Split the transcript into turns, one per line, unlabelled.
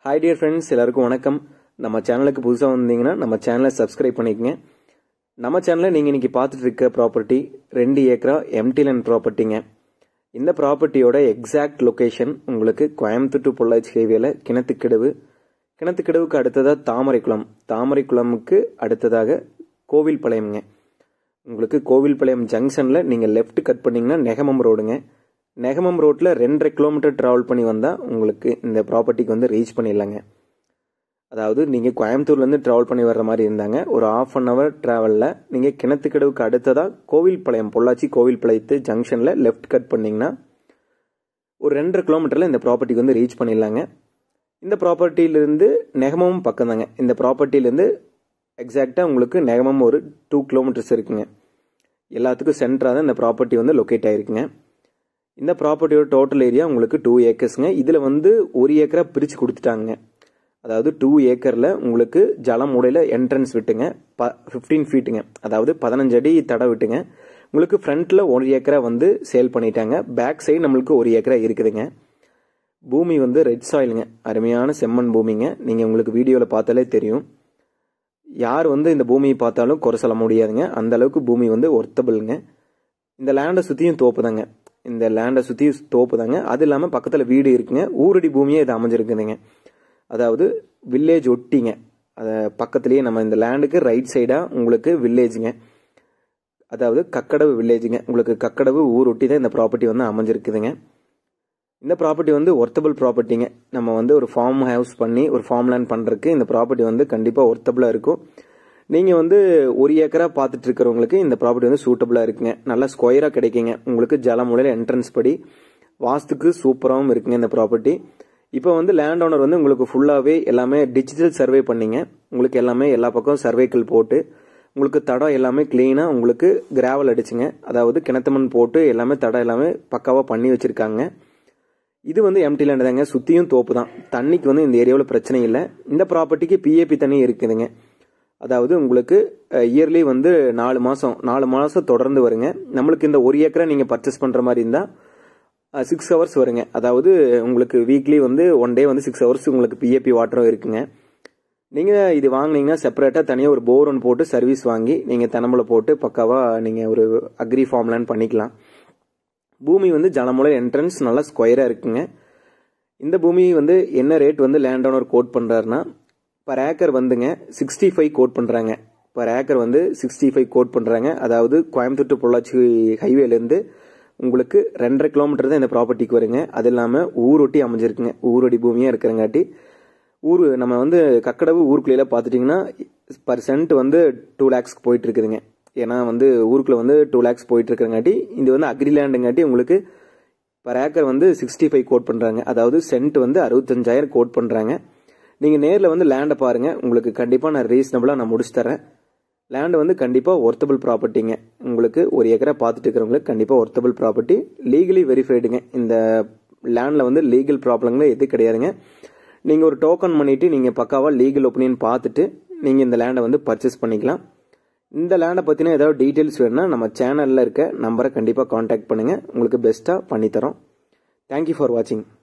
hi dear friends எல்லாருக்கும் வணக்கம் நம்ம சேனலுக்கு புதுசாக வந்தீங்கன்னா நம்ம சேனலை சப்ஸ்கிரைப் பண்ணிக்கங்க நம்ம சேனலில் நீங்கள் இன்னைக்கு பார்த்துட்டு இருக்க ப்ராப்பர்ட்டி ரெண்டு ஏக்கரா எம்டி லேண்ட் ப்ராப்பர்ட்டிங்க இந்த ப்ராப்பர்ட்டியோட எக்ஸாக்ட் லொக்கேஷன் உங்களுக்கு கோயம்புத்தூர் டு பொள்ளாச்சி ஹைவேல கிணத்துக்கிடவு கிணத்துக்கிடவுக்கு அடுத்ததாக தாமரைக்குளம் தாமரைக்குளமுக்கு அடுத்ததாக கோவில்பாளையம்ங்க உங்களுக்கு கோவில்பாளையம் ஜங்ஷனில் நீங்கள் லெஃப்ட் கட் பண்ணிங்கன்னா நெகமம் ரோடுங்க நெகமம் ரோட்டில் ரெண்டரை கிலோமீட்டர் ட்ராவல் பண்ணி வந்தால் உங்களுக்கு இந்த ப்ராப்பர்ட்டிக்கு வந்து ரீச் பண்ணிடலாங்க அதாவது நீங்கள் கோயம்புத்தூர்லேருந்து ட்ராவல் பண்ணி வர்ற மாதிரி இருந்தாங்க ஒரு ஆஃப் அன் ஹவர் ட்ராவலில் நீங்கள் கிணத்துக்கடவுக்கு அடுத்ததாக கோவில்பாளையம் பொள்ளாச்சி கோவில்பாளையத்து ஜங்ஷனில் லெஃப்ட் கட் பண்ணிங்கன்னா ஒரு ரெண்டரை கிலோமீட்டரில் இந்த ப்ராப்பர்ட்டிக்கு வந்து ரீச் பண்ணிடலாங்க இந்த ப்ராப்பர்ட்டியிலேருந்து நெகமமும் பக்கம் தாங்க இந்த ப்ராப்பர்ட்டியிலேருந்து எக்ஸாக்டாக உங்களுக்கு நெகமம் ஒரு டூ கிலோமீட்டர்ஸ் இருக்குங்க எல்லாத்துக்கும் சென்டராக தான் இந்த ப்ராப்பர்ட்டி வந்து லொக்கேட் ஆகிருக்குங்க இந்த ப்ராப்பர்ட்டியோட டோட்டல் ஏரியா உங்களுக்கு டூ ஏக்கர்ஸுங்க இதில் வந்து ஒரு ஏக்கராக பிரித்து கொடுத்துட்டாங்க அதாவது டூ ஏக்கரில் உங்களுக்கு ஜலம் உடையில் என்ட்ரன்ஸ் விட்டுங்க ப ஃபிஃப்டீன் ஃபீட்டுங்க அதாவது பதினஞ்சு அடி தடை விட்டுங்க உங்களுக்கு ஃப்ரண்ட்டில் ஒரு ஏக்கரா வந்து சேல் பண்ணிட்டாங்க பேக் சைடு நம்மளுக்கு ஒரு ஏக்கரா இருக்குதுங்க பூமி வந்து ரெட் சாயிலுங்க அருமையான செம்மண் பூமிங்க நீங்கள் உங்களுக்கு வீடியோவில் பார்த்தாலே தெரியும் யார் வந்து இந்த பூமியை பார்த்தாலும் குறை சொல்ல முடியாதுங்க அந்த அளவுக்கு பூமி வந்து ஒர்த்தபிள்ங்க இந்த லேண்டை சுற்றியும் தோப்பு தாங்க இந்த லேண்டை சுற்றி தோப்பு தாங்க அது இல்லாமல் பக்கத்தில் வீடு இருக்குங்க ஊரடி பூமியே இது அமைஞ்சிருக்குதுங்க அதாவது வில்லேஜ் ஒட்டிங்க அதை பக்கத்துலேயே நம்ம இந்த லேண்டுக்கு ரைட் சைடாக உங்களுக்கு வில்லேஜுங்க அதாவது கக்கடவு வில்லேஜுங்க உங்களுக்கு கக்கடவு ஊர் ஒட்டி தான் இந்த ப்ராப்பர்ட்டி வந்து அமைஞ்சிருக்குதுங்க இந்த ப்ராப்பர்ட்டி வந்து ஒர்த்தபிள் ப்ராப்பர்ட்டிங்க நம்ம வந்து ஒரு ஃபார்ம் ஹவுஸ் பண்ணி ஒரு ஃபார்ம் லேண்ட் பண்ணுறதுக்கு இந்த ப்ராப்பர்ட்டி வந்து கண்டிப்பாக ஒர்த்தபிளாக இருக்கும் நீங்கள் வந்து ஒரு ஏக்கராக பார்த்துட்டு இருக்கிறவங்களுக்கு இந்த ப்ராப்பர்ட்டி வந்து சூட்டபுளாக இருக்குங்க நல்லா ஸ்கொயராக கிடைக்குங்க உங்களுக்கு ஜலமுலையில் என்ட்ரன்ஸ் படி வாஸ்துக்கு சூப்பராகவும் இருக்குங்க இந்த ப்ராப்பர்ட்டி இப்போ வந்து லேண்ட் ஓனர் வந்து உங்களுக்கு ஃபுல்லாகவே எல்லாமே டிஜிட்டல் சர்வே பண்ணிங்க உங்களுக்கு எல்லாமே எல்லா பக்கம் சர்வேக்கள் போட்டு உங்களுக்கு தடம் எல்லாமே க்ளீனாக உங்களுக்கு கிராவல் அடிச்சுங்க அதாவது கிணத்துமண் போட்டு எல்லாமே தடம் எல்லாமே பக்காவாக பண்ணி வச்சுருக்காங்க இது வந்து எம்டி லேண்ட் தாங்க சுற்றியும் தோப்பு தான் தண்ணிக்கு வந்து இந்த ஏரியாவில் பிரச்சனை இல்லை இந்த ப்ராப்பர்ட்டிக்கு பிஏபி தண்ணி இருக்குதுங்க அதாவது உங்களுக்கு இயர்லி வந்து நாலு மாதம் நாலு மாதம் தொடர்ந்து வருங்க நம்மளுக்கு இந்த ஒரு ஏக்கரை நீங்கள் பர்ச்சேஸ் பண்ணுற மாதிரி இருந்தால் சிக்ஸ் ஹவர்ஸ் வருங்க அதாவது உங்களுக்கு வீக்லி வந்து ஒன் டே வந்து சிக்ஸ் ஹவர்ஸ் உங்களுக்கு பிஏபி வாட்டரும் இருக்குங்க நீங்கள் இது வாங்கினீங்கன்னா செப்பரேட்டாக தனியாக ஒரு போர் ஒன் போட்டு சர்வீஸ் வாங்கி நீங்கள் தெனம்புல போட்டு பக்காவாக நீங்கள் ஒரு அக்ரி ஃபார்ம்லான் பண்ணிக்கலாம் பூமி வந்து ஜலமுலை என்ட்ரன்ஸ் நல்லா ஸ்கொயராக இருக்குங்க இந்த பூமி வந்து என்ன ரேட் வந்து லேண்ட் ஓனர் கோட் பண்ணுறாருன்னா பர் ஏக்கர் வந்துங்க சிக்ஸ்டி ஃபைவ் கோட் பண்ணுறாங்க பர் ஏக்கர் வந்து சிக்ஸ்டி ஃபைவ் கோட் பண்ணுறாங்க அதாவது கோயம்புத்தூர் டு பொள்ளாச்சி ஹைவேலேருந்து உங்களுக்கு ரெண்டரை கிலோமீட்டர் தான் இந்த ப்ராப்பர்ட்டிக்கு வருங்க அது இல்லாமல் ஊரொட்டி அமைஞ்சிருக்குங்க ஊரொடி பூமியாக இருக்கிறங்காட்டி ஊர் நம்ம வந்து கக்கடவு ஊருக்குள்ளே பார்த்துட்டிங்கன்னா பர் சென்ட் வந்து டூ லேக்ஸ்க்கு போயிட்டு இருக்குதுங்க ஏன்னா வந்து ஊருக்குள்ள வந்து டூ லேக்ஸ் போயிட்டு இருக்கிறங்காட்டி இது வந்து அக்ரி லேண்டுங்காட்டி உங்களுக்கு பர் ஏக்கர் வந்து சிக்ஸ்டி ஃபைவ் கோட் பண்ணுறாங்க அதாவது சென்ட் வந்து அறுபத்தஞ்சாயிரம் கோட் பண்ணுறாங்க நீங்கள் நேரில் வந்து லேண்டை பாருங்கள் உங்களுக்கு கண்டிப்பாக நான் ரீசனபிளாக நான் முடிச்சு தரேன் லேண்டு வந்து கண்டிப்பாக ஒர்த்தபிள் ப்ராப்பர்ட்டிங்க உங்களுக்கு ஒரு ஏக்கரா பார்த்துட்டு இருக்கிறவங்களுக்கு கண்டிப்பாக ஒர்த்தபிள் ப்ராப்பர்ட்டி லீகலி வெரிஃபைடுங்க இந்த லேண்டில் வந்து லீகல் ப்ராப்ளங்களே எது கிடையாதுங்க நீங்கள் ஒரு டோக்கன் பண்ணிவிட்டு நீங்கள் பக்காவாக லீகல் ஒப்பீனியன் பார்த்துட்டு நீங்கள் இந்த லேண்டை வந்து பர்ச்சேஸ் பண்ணிக்கலாம் இந்த லேண்டை பற்றின ஏதாவது டீட்டெயில்ஸ் வேணும்னா நம்ம சேனலில் இருக்க நம்பரை கண்டிப்பாக காண்டாக்ட் பண்ணுங்கள் உங்களுக்கு பெஸ்ட்டாக பண்ணித்தரோம் தேங்க்யூ ஃபார் வாட்சிங்